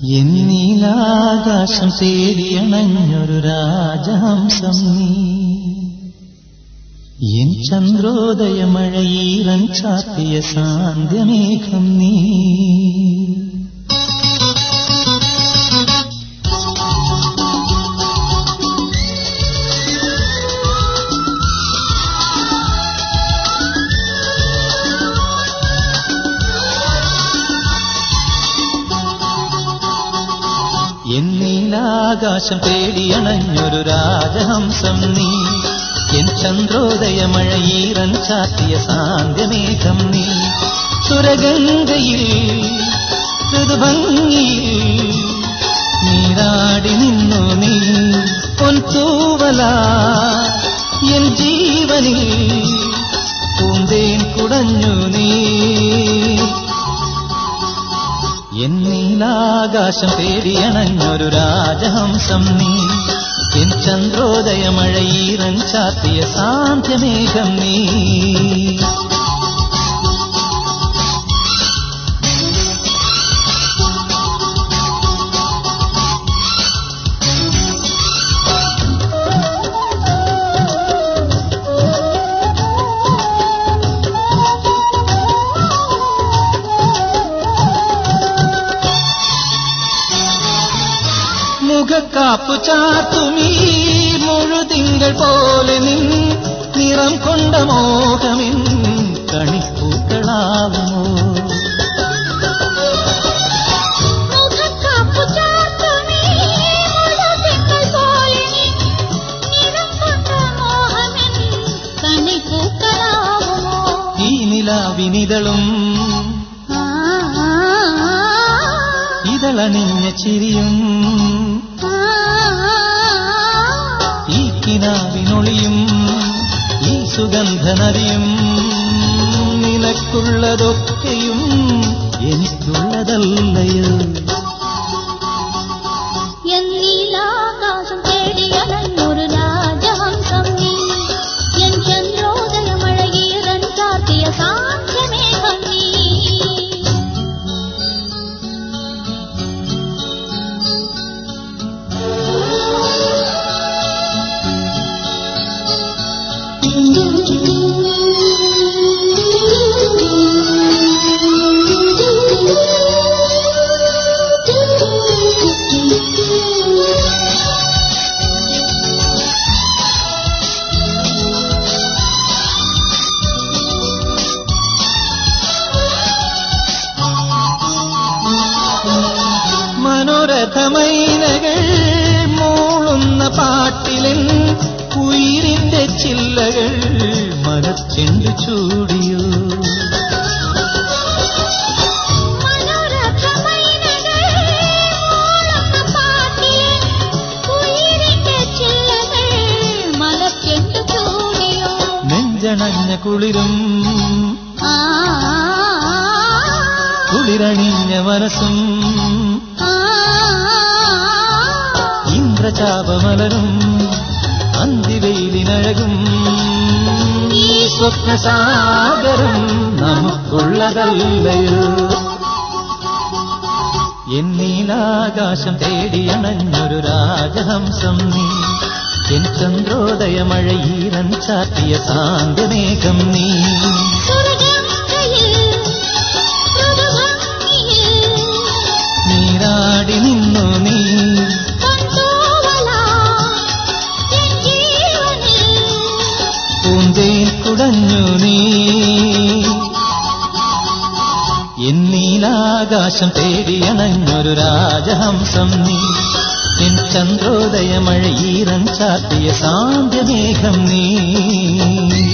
എന്നീലാകാശം തേടിയണഞ്ഞൊരു രാജഹംസം നീ എൻ ചന്ദ്രോദയമഴയീറൻ ചാത്തിയ സാന്ധ്യമേഘം നീ എന്നീലാകാശം തേടിയണഞ്ഞൊരു രാജഹംസം നീ എൻ ചന്ദ്രോദയമഴയീറൻ ചാത്തിയ സാന്ധ്യമേഘം നീ സുരഗംഗയിൽ ഋതുഭംഗിയിൽ നീരാടി നിന്നു നീ പൊൻതൂവല എൻ ജീവനിൽ പൂന്തേൻ കുടഞ്ഞു നീ എന്നീലാകാശം തേടിയണഞ്ഞൊരു രാജഹംസം നീ എൻ ചന്ദ്രോദയമഴയീറൻ ചാത്തിയ സാന്ധ്യമേഘം നീ മുഖക്കാപ്പു ചാത്തുമീ മുഴുതിങ്കൾ പോലെ നിൻ നിറം കൊണ്ട മോഹമിൻ കണിപ്പൂക്കളാവുമോ മുഖക്കാപ്പു ചാർത്തുമീ മുഴുതിങ്കൾ പോലെ നിറം കൊണ്ട മോഹമെൻ കണിപ്പൂക്കളാവുമോ? ഈ നിലാവിനിതളും ആ, ആ, ഇതളണിഞ്ഞ ചിരിയും ആ, ഈ കിനാവിനൊളിയും ഈ സുഗന്ധനദിയും നിനക്കുള്ളതൊക്കെയും എനിക്കുള്ളതല്ലയോ എന്നീലാകാശം തേടിയലഞ്ഞൊരു രാജഹംസം നീ എൻ ചന്ദ്രോദയമഴകീറൻ ചാർത്തിയ സാന്ധ്യമേഘം നീ മനോരഥമൈനകൾ മൂളുന്ന പാട്ടിലൻ ഉയിരിന്റെ ചില്ലകൾ മനച്ചെണ്ടു ചൂടിയോ മനോരഥമൈനകൾ മൂളുന്ന പാട്ടിൽ ഉയിരിന്റെ ചില്ലകൾ മലച്ചെണ്ടു ചൂടിയോ നെഞ്ചണഞ്ഞ കുളിരും ആ, കുളിരണിഞ്ഞ മനസ്സും ആ, ഇന്ദ്രചാപമലരും അന്തിവെയിലിനഴകും ഈ സ്വപ്നസാഗരം നമുക്കുള്ളതല്ലയോ എന്നീലാകാശം തേടിയണഞ്ഞൊരു രാജഹംസം നീ എൻ ചന്ദ്രോദയമഴയീരൻ ചാത്തിയ സാന്ധ്യമേഘം നീ സുരഗംഗയിൽ മൃദുഭംഗിയിൽ നീരാടി നിന്നു നീ കണ്ടോവല എൻ ജീവനിൽ പൂന്തേൻ കുടഞ്ഞു നീ എന്നീലാകാശം തേടിയണഞ്ഞൊരു രാജഹംസം നീ എൻ ചന്ദ്രോദയമഴയീരൻ ചാത്തിയ സാന്ധ്യമേഘം നീ